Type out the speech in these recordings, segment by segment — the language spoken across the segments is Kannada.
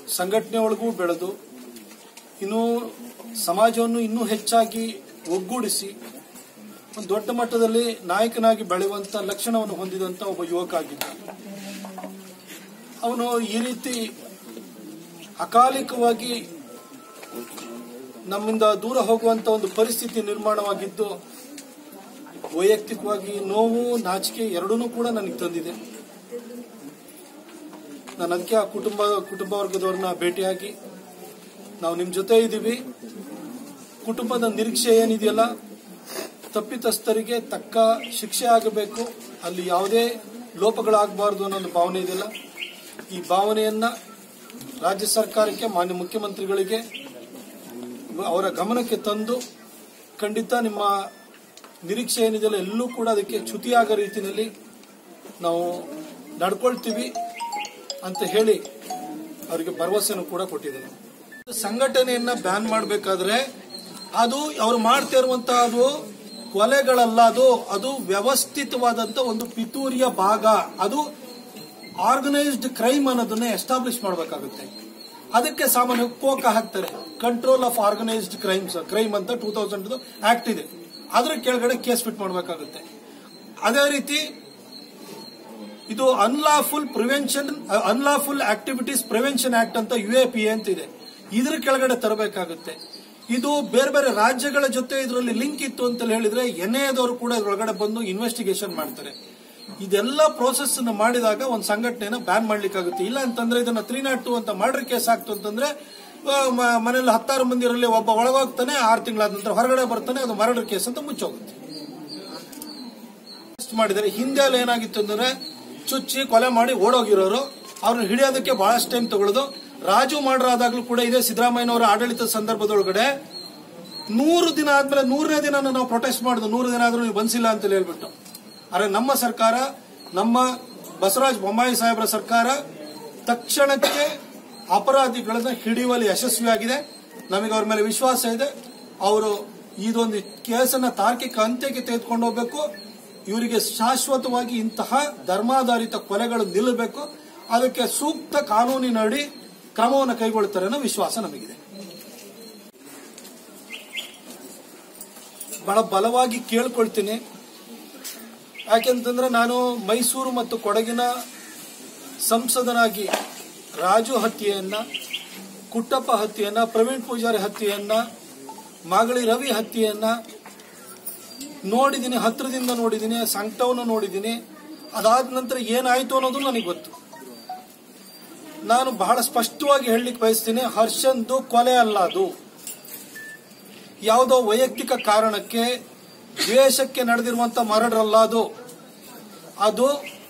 ಸಂಘಟನೆ ಒಳಗೂ ಬೆಳೆದು ಇನ್ನು ಸಮಾಜವನ್ನು ಇನ್ನೂ ಹೆಚ್ಚಾಗಿ ಒಗ್ಗೂಡಿಸಿ ಒಂದು ದೊಡ್ಡ ಮಟ್ಟದಲ್ಲಿ ನಾಯಕನಾಗಿ ಬೆಳೆಯುವಂತ ಲಕ್ಷಣವನ್ನು ಹೊಂದಿದಂತ ಒಬ್ಬ ಯುವಕ ಆಗಿದ್ದ ಅವನು ಈ ರೀತಿ ಅಕಾಲಿಕವಾಗಿ ನಮ್ಮಿಂದ ದೂರ ಹೋಗುವಂತ ಒಂದು ಪರಿಸ್ಥಿತಿ ನಿರ್ಮಾಣವಾಗಿದ್ದು ವೈಯಕ್ತಿಕವಾಗಿ ನೋವು ನಾಚಿಕೆ ಎರಡನ್ನೂ ಕೂಡ ನನಗೆ ತಂದಿದೆ ನಾನು ಅದಕ್ಕೆ ಆ ಕುಟುಂಬ ಕುಟುಂಬ ವರ್ಗದವ್ರನ್ನ ಭೇಟಿಯಾಗಿ ನಾವು ನಿಮ್ ಜೊತೆ ಇದ್ದೀವಿ ಕುಟುಂಬದ ನಿರೀಕ್ಷೆ ಏನಿದೆಯಲ್ಲ ತಪ್ಪಿತಸ್ಥರಿಗೆ ತಕ್ಕ ಶಿಕ್ಷೆ ಆಗಬೇಕು ಅಲ್ಲಿ ಯಾವುದೇ ಲೋಪಗಳಾಗಬಾರದು ಅನ್ನೋ ಭಾವನೆ ಇದೆಯಲ್ಲ ಈ ಭಾವನೆಯನ್ನ ರಾಜ್ಯ ಸರ್ಕಾರಕ್ಕೆ ಮಾನ್ಯ ಮುಖ್ಯಮಂತ್ರಿಗಳಿಗೆ ಅವರ ಗಮನಕ್ಕೆ ತಂದು ಖಂಡಿತ ನಿಮ್ಮ ನಿರೀಕ್ಷೆ ಏನಿದೆಯಲ್ಲ ಎಲ್ಲೂ ಕೂಡ ಅದಕ್ಕೆ ಚ್ಯುತಿಯಾಗೋ ರೀತಿಯಲ್ಲಿ ನಾವು ನಡ್ಕೊಳ್ತೀವಿ ಅಂತ ಹೇಳಿ ಅವರಿಗೆ ಭರವಸೆಯನ್ನು ಕೂಡ ಕೊಟ್ಟಿದ್ದೇನೆ ಸಂಘಟನೆಯನ್ನ ಬ್ಯಾನ್ ಮಾಡಬೇಕಾದ್ರೆ ಅದು ಅವ್ರು ಮಾಡ್ತಾ ಇರುವಂತಹ ಅದು ಕೊಲೆಗಳಲ್ಲ ಅದು ಅದು ವ್ಯವಸ್ಥಿತವಾದಂತ ಒಂದು ಪಿತೂರಿಯ ಭಾಗ ಅದು ಆರ್ಗನೈಸ್ಡ್ ಕ್ರೈಮ್ ಅನ್ನೋದನ್ನ ಎಸ್ಟಾಬ್ಲಿಷ್ ಮಾಡಬೇಕಾಗುತ್ತೆ ಅದಕ್ಕೆ ಸಾಮಾನ್ಯ ಕೋಕ ಹಾಕ್ತಾರೆ control of organised crimes crime ಅಂತ ಟೂ ತೌಸಂಡ್ ಆಕ್ಟ್ ಇದೆ ಅದ್ರ ಕೆಳಗಡೆ ಕೇಸ್ ಫಿಟ್ ಮಾಡಬೇಕಾಗುತ್ತೆ ಅದೇ ರೀತಿ ಇದು unlawful prevention unlawful activities prevention act ಅಂತ ಯು ಎ ಪಿ ಅಂತ ಇದೆ ಇದ್ರ ಕೆಳಗಡೆ ತರಬೇಕಾಗುತ್ತೆ ಇದು ಬೇರೆ ಬೇರೆ ರಾಜ್ಯಗಳ ಜೊತೆ ಇದರಲ್ಲಿ ಲಿಂಕ್ ಇತ್ತು ಅಂತ ಹೇಳಿದ್ರೆ ಎನ್ಎದವರು ಕೂಡ ಇದರೊಳಗಡೆ ಬಂದು ಇನ್ವೆಸ್ಟಿಗೇಷನ್ ಮಾಡ್ತಾರೆ ಇದೆಲ್ಲ ಪ್ರೋಸೆಸ್ ಅನ್ನು ಮಾಡಿದಾಗ ಒಂದು ಸಂಘಟನೆನ ಬ್ಯಾನ್ ಮಾಡ್ಲಿಕ್ಕಾಗುತ್ತೆ ಇಲ್ಲ ಅಂತಂದ್ರೆ ಇದನ್ನ ತ್ರೀ ನಾಟ್ ಟು ಅಂತ ಮರ್ಡರ್ ಕೇಸ್ ಆಗ್ತು ಅಂತಂದ್ರೆ ಆ, ಮ- ಮನೆಯಲ್ಲಿ ಹತ್ತಾರು ಮಂದಿರಲ್ಲಿ ಒಬ್ಬ ಒಳಗೋಗ್ತಾನೆ ಆರು ತಿಂಗಳಾದ ನಂತರ ಹೊರಗಡೆ ಬರ್ತಾನೆ ಅದು ಮರ್ಡರ್ ಕೇಸ್ ಅಂತ ಮುಚ್ಚೋಗುತ್ತೆ ಅರೆಸ್ಟ್ ಮಾಡಿದ್ದಾರೆ ಹಿಂದೆ ಎಲ್ಲ ಏನಾಗಿತ್ತು ಅಂದ್ರೆ ಚುಚ್ಚಿ ಕೊಲೆ ಮಾಡಿ ಓಡೋಗಿರೋರು ಅವ್ರನ್ನ ಹಿಡಿಯೋದಕ್ಕೆ ಬಹಳಷ್ಟು ಟೈಮ್ ತಗೊಳ್ಳೋದು ರಾಜು ಮಾಡ್ರ ಆದಾಗ್ಲೂ ಕೂಡ ಇದೇ ಸಿದ್ದರಾಮಯ್ಯನವರ ಆಡಳಿತದ ಸಂದರ್ಭದೊಳಗಡೆ ನೂರು ದಿನ ಆದ್ಮೇಲೆ ನೂರನೇ ದಿನ ನಾವು ಪ್ರೊಟೆಸ್ಟ್ ಮಾಡಿದ್ವು ನೂರು ದಿನ ಆದ್ರೂ ನೀವು ಬಂದಿಲ್ಲ ಅಂತ ಹೇಳ್ಬಿಟ್ಟು ಆದ್ರೆ ನಮ್ಮ ಸರ್ಕಾರ ನಮ್ಮ ಬಸವರಾಜ ಬೊಮ್ಮಾಯಿ ಸಾಹೇಬರ ಸರ್ಕಾರ ತಕ್ಷಣಕ್ಕೆ ಅಪರಾಧಿಗಳನ್ನ ಹಿಡಿಯುವಲ್ಲಿ ಯಶಸ್ವಿಯಾಗಿದೆ ನಮಗೆ ಅವ್ರ ಮೇಲೆ ವಿಶ್ವಾಸ ಇದೆ ಅವರು ಇದೊಂದು ಕೇಸನ್ನ ತಾರ್ಕಿಕ ಅಂತ್ಯಕ್ಕೆ ತೆಗೆದುಕೊಂಡು ಹೋಗ್ಬೇಕು ಇವರಿಗೆ ಶಾಶ್ವತವಾಗಿ ಇಂತಹ ಧರ್ಮಾಧಾರಿತ ಕೊಲೆಗಳು ನಿಲ್ಲಬೇಕು ಅದಕ್ಕೆ ಸೂಕ್ತ ಕಾನೂನಿನಡಿ ಕ್ರಮವನ್ನು ಕೈಗೊಳ್ಳುತ್ತಾರೆ ಅನ್ನೋ ವಿಶ್ವಾಸ ನಮಗಿದೆ ಬಹಳ ಬಲವಾಗಿ ಕೇಳ್ಕೊಳ್ತೀನಿ ಯಾಕೆಂತಂದ್ರೆ ನಾನು ಮೈಸೂರು ಮತ್ತು ಕೊಡಗಿನ ಸಂಸದನಾಗಿ ರಾಜು ಹತ್ಯೆಯನ್ನ ಕುಟ್ಟಪ್ಪ ಹತ್ಯೆಯನ್ನ ಪ್ರವೀಣ್ ಪೂಜಾರಿ ಹತ್ಯೆಯನ್ನ ಮಾಗಳಿ ರವಿ ಹತ್ಯೆಯನ್ನ ನೋಡಿದ್ದೀನಿ ಹತ್ರದಿಂದ ನೋಡಿದ್ದೀನಿ ಸಂಕಟವನ್ನು ನೋಡಿದ್ದೀನಿ ಅದಾದ ನಂತರ ಏನಾಯ್ತು ಅನ್ನೋದು ನನಗೆ ಗೊತ್ತು ನಾನು ಬಹಳ ಸ್ಪಷ್ಟವಾಗಿ ಹೇಳಲಿಕ್ಕೆ ಬಯಸ್ತೀನಿ ಹರ್ಷಂದು ಕೊಲೆ ಅಲ್ಲ ಅದು ಯಾವುದೋ ವೈಯಕ್ತಿಕ ಕಾರಣಕ್ಕೆ ದ್ವೇಷಕ್ಕೆ ನಡೆದಿರುವಂತ ಮರಡ್ರಲ್ಲ ಅದು ಅದು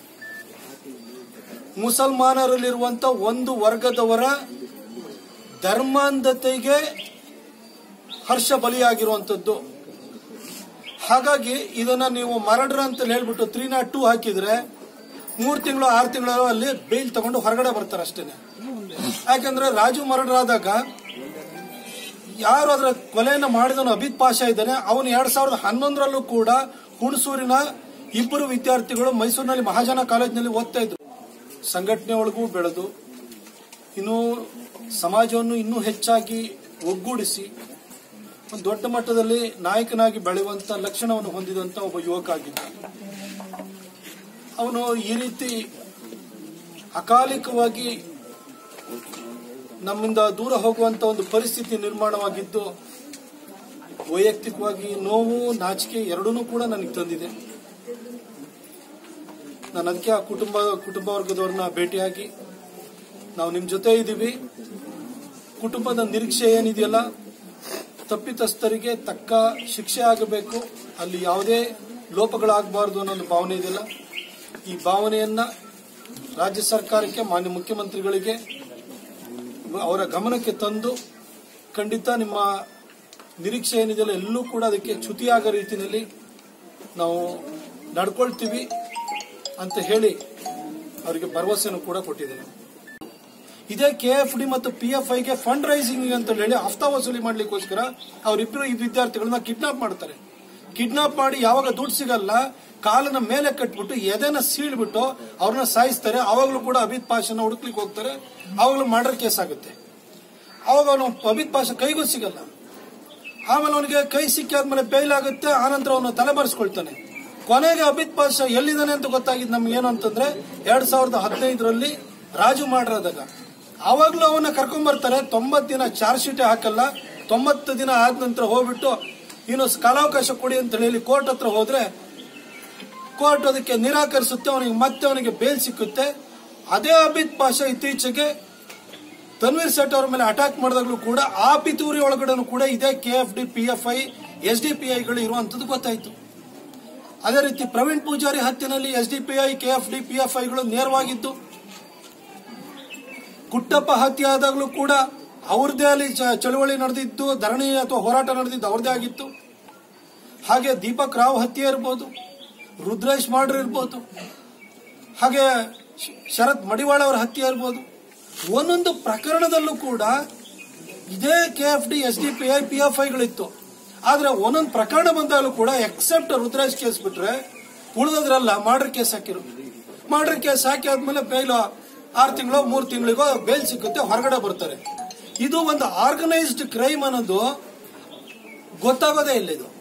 ಮುಸಲ್ಮಾನರಲ್ಲಿರುವಂತ ಒಂದು ವರ್ಗದವರ ಧರ್ಮಾಂಧತೆಗೆ ಹರ್ಷ ಬಲಿಯಾಗಿರುವಂತದ್ದು ಹಾಗಾಗಿ ಇದನ್ನ ನೀವು ಮರಡ್ರ ಅಂತ ಹೇಳ್ಬಿಟ್ಟು ತ್ರೀ ನಾಟ್ ಟೂ ಹಾಕಿದ್ರೆ ಮೂರ್ ತಿಂಗಳು ಆರು ತಿಂಗಳು ಅಲ್ಲಿ ಬೇಲ್ ತಗೊಂಡು ಹೊರಗಡೆ ಬರ್ತಾರೆ ಅಷ್ಟೇನೆ ಯಾಕಂದ್ರೆ ರಾಜು ಮರಡ್ರಾದಾಗ ಯಾರು ಅದರ ಕೊಲೆಯನ್ನು ಮಾಡಿದವನು ಅಭಿತ್ ಪಾಷಾ ಇದ್ದಾನೆ ಅವನು ಎರಡ್ ಸಾವಿರದ ಹನ್ನೊಂದರಲ್ಲೂ ಕೂಡ ಹುಣಸೂರಿನ ಇಬ್ಬರು ವಿದ್ಯಾರ್ಥಿಗಳು ಮೈಸೂರಿನಲ್ಲಿ ಮಹಾಜನ ಕಾಲೇಜಿನಲ್ಲಿ ಓದ್ತಾ ಇದ್ರು ಸಂಘಟನೆ ಒಳಗೂ ಬೆಳೆದು ಇನ್ನು ಸಮಾಜವನ್ನು ಇನ್ನೂ ಹೆಚ್ಚಾಗಿ ಒಗ್ಗೂಡಿಸಿ ಒಂದು ದೊಡ್ಡ ಮಟ್ಟದಲ್ಲಿ ನಾಯಕನಾಗಿ ಬೆಳೆಯುವಂತ ಲಕ್ಷಣವನ್ನು ಹೊಂದಿದಂತ ಒಬ್ಬ ಯುವಕ ಆಗಿದ್ದ ಅವನು ಈ ರೀತಿ ಅಕಾಲಿಕವಾಗಿ ನಮ್ಮಿಂದ ದೂರ ಹೋಗುವಂತ ಒಂದು ಪರಿಸ್ಥಿತಿ ನಿರ್ಮಾಣವಾಗಿದ್ದು ವೈಯಕ್ತಿಕವಾಗಿ ನೋವು ನಾಚಿಕೆ ಎರಡನ್ನೂ ಕೂಡ ನನಗೆ ತಂದಿದೆ ನಾನು ಅದಕ್ಕೆ ಆ ಕುಟುಂಬ ಕುಟುಂಬ ವರ್ಗದವ್ರನ್ನ ಭೇಟಿಯಾಗಿ ನಾವು ನಿಮ್ ಜೊತೆ ಇದ್ದೀವಿ ಕುಟುಂಬದ ನಿರೀಕ್ಷೆ ಏನಿದೆಯಲ್ಲ ತಪ್ಪಿತಸ್ಥರಿಗೆ ತಕ್ಕ ಶಿಕ್ಷೆ ಆಗಬೇಕು ಅಲ್ಲಿ ಯಾವುದೇ ಲೋಪಗಳಾಗಬಾರದು ಅನ್ನೋ ಒಂದು ಭಾವನೆ ಇದೆಯಲ್ಲ ಈ ಭಾವನೆಯನ್ನ ರಾಜ್ಯ ಸರ್ಕಾರಕ್ಕೆ ಮಾನ್ಯ ಮುಖ್ಯಮಂತ್ರಿಗಳಿಗೆ ಅವರ ಗಮನಕ್ಕೆ ತಂದು ಖಂಡಿತ ನಿಮ್ಮ ನಿರೀಕ್ಷೆ ಏನಿದೆಯಲ್ಲ ಎಲ್ಲೂ ಕೂಡ ಅದಕ್ಕೆ ಚ್ಯುತಿಯಾಗೋ ರೀತಿಯಲ್ಲಿ ನಾವು ನಡ್ಕೊಳ್ತೀವಿ ಅಂತ ಹೇಳಿ ಅವರಿಗೆ ಭರವಸೆಯನ್ನು ಕೂಡ ಕೊಟ್ಟಿದ್ದೇನೆ ಇದೇ ಕೆ ಎಫ್ ಡಿ ಮತ್ತು ಪಿ ಎಫ್ ಐಗೆ ಫಂಡ್ ರೈಸಿಂಗ್ ಅಂತ ಹೇಳಿ ಹಫ್ತಾ ವಸೂಲಿ ಮಾಡ್ಲಿಕ್ಕೋಸ್ಕರ ಅವರಿಬ್ಬರು ಈ ವಿದ್ಯಾರ್ಥಿಗಳನ್ನ ಕಿಡ್ನಾಪ್ ಮಾಡ್ತಾರೆ ಕಿಡ್ನಾಪ್ ಮಾಡಿ ಯಾವಾಗ ದುಡ್ಡು ಸಿಗಲ್ಲ ಕಾಲನ ಮೇಲೆ ಕಟ್ಬಿಟ್ಟು ಎದೆನ ಸೀಳ್ಬಿಟ್ಟು ಅವ್ರನ್ನ ಸಾಯಿಸ್ತಾರೆ ಅವಾಗಲೂ ಕೂಡ ಅಬಿತ್ ಪಾಷನ ಹುಡುಕ್ಲಿಕ್ಕೆ ಹೋಗ್ತಾರೆ ಅವಾಗಲೂ ಮರ್ಡರ್ ಕೇಸ್ ಆಗುತ್ತೆ ಅವಾಗ ಅವನು ಅಬಿತ್ ಪಾಷ ಕೈಗೂ ಸಿಗಲ್ಲ ಆಮೇಲೆ ಅವನಿಗೆ ಕೈ ಸಿಕ್ಕಾದ್ಮೇಲೆ ಬೇಲ್ ಆಗುತ್ತೆ ಆನಂತರ ಅವನು ತಲೆಮರೆಸ್ಕೊಳ್ತಾನೆ ಕೊನೆಗೆ ಅಬಿತ್ ಪಾಷ ಎಲ್ಲಿದ್ದಾನೆ ಅಂತ ಗೊತ್ತಾಗಿದ್ದು ನಮ್ಗೆ ಏನು ಅಂತಂದ್ರೆ ಎರಡ್ ಸಾವಿರದ ಹದಿನೈದರಲ್ಲಿ ರಾಜು ಮಾಡಿರೋದಾಗ ಅವಾಗ್ಲೂ ಅವನ್ನ ಕರ್ಕೊಂಡ್ ಬರ್ತಾರೆ ತೊಂಬತ್ತು ದಿನ ಚಾರ್ಜ್ ಶೀಟ್ ಹಾಕಲ್ಲ ತೊಂಬತ್ತು ದಿನ ಆದ ನಂತರ ಹೋಗ್ಬಿಟ್ಟು ಇನ್ನು ಕಾಲಾವಕಾಶ ಕೊಡಿ ಅಂತ ಹೇಳಿ ಕೋರ್ಟ್ ಹತ್ರ ಹೋದ್ರೆ ಕೋರ್ಟ್ ಅದಕ್ಕೆ ನಿರಾಕರಿಸುತ್ತೆ ಅವನಿಗೆ ಮತ್ತೆ ಅವನಿಗೆ ಬೇಲ್ ಸಿಕ್ಕುತ್ತೆ ಅದೇ ಅಬಿತ್ ಪಾಷ ಇತ್ತೀಚೆಗೆ ತನ್ವೀರ್ ಸೇಠ್ ಅವರ ಮೇಲೆ ಅಟ್ಯಾಕ್ ಮಾಡಿದಾಗಲೂ ಕೂಡ ಆ ಪಿತೂರಿ ಒಳಗಡೆನೂ ಕೂಡ ಇದೇ K F D P F I S D P ಐಗಳು ಇರುವಂತದ್ದು ಗೊತ್ತಾಯ್ತು ಅದೇ ರೀತಿ ಪ್ರವೀಣ್ ಪೂಜಾರಿ ಹತ್ಯೆನಲ್ಲಿ S D P I K F D P F ಐಗಳು ನೇರವಾಗಿದ್ದು ಕುಟ್ಟಪ್ಪ ಹತ್ಯೆ ಆದಾಗಲೂ ಕೂಡ ಅವ್ರದ್ದೇ ಅಲ್ಲಿ ಚ- ಚಳವಳಿ ನಡೆದಿದ್ದು ಧರಣಿ ಅಥವಾ ಹೋರಾಟ ನಡೆದಿದ್ದು ಅವ್ರದ್ದೇ ಆಗಿತ್ತು ಹಾಗೆ ದೀಪಕ್ ರಾವ್ ಹತ್ಯೆ ಇರ್ಬೋದು ರುದ್ರೇಶ್ ಮಾಡ್ರ್ ಇರ್ಬೋದು ಹಾಗೆ ಶ- ಶರತ್ ಮಡಿವಾಳ ಅವರ ಹತ್ಯೆ ಇರ್ಬೋದು ಒಂದೊಂದು ಪ್ರಕರಣದಲ್ಲೂ ಕೂಡ ಇದೇ K F D S D P I P F ಐಗಳಿತ್ತು ಆದ್ರೆ ಒಂದೊಂದು ಪ್ರಕರಣ ಬಂದಾಗಲೂ ಕೂಡ ಎಕ್ಸೆಪ್ಟ್ ರುದ್ರೇಶ್ ಕೇಸ್ ಬಿಟ್ರೆ ಉಳಿದದ್ರಲ್ಲ ಮರ್ಡರ್ ಕೇಸ್ ಹಾಕಿರು ಮರ್ಡರ್ ಕೇಸ್ ಹಾಕಿ ಆದ್ಮೇಲೆ ಬೇಲ್ ಆರು ತಿಂಗಳು ಮೂರು ತಿಂಗಳಿಗೋ ಬೇಲ್ ಸಿಕ್ಕುತ್ತೆ ಹೊರಗಡೆ ಬರ್ತಾರೆ ಇದು ಒಂದು ಆರ್ಗನೈಸ್ಡ್ ಕ್ರೈಮ್ ಅನ್ನೋದು ಗೊತ್ತಾಗೋದೇ ಇಲ್ಲ ಇದು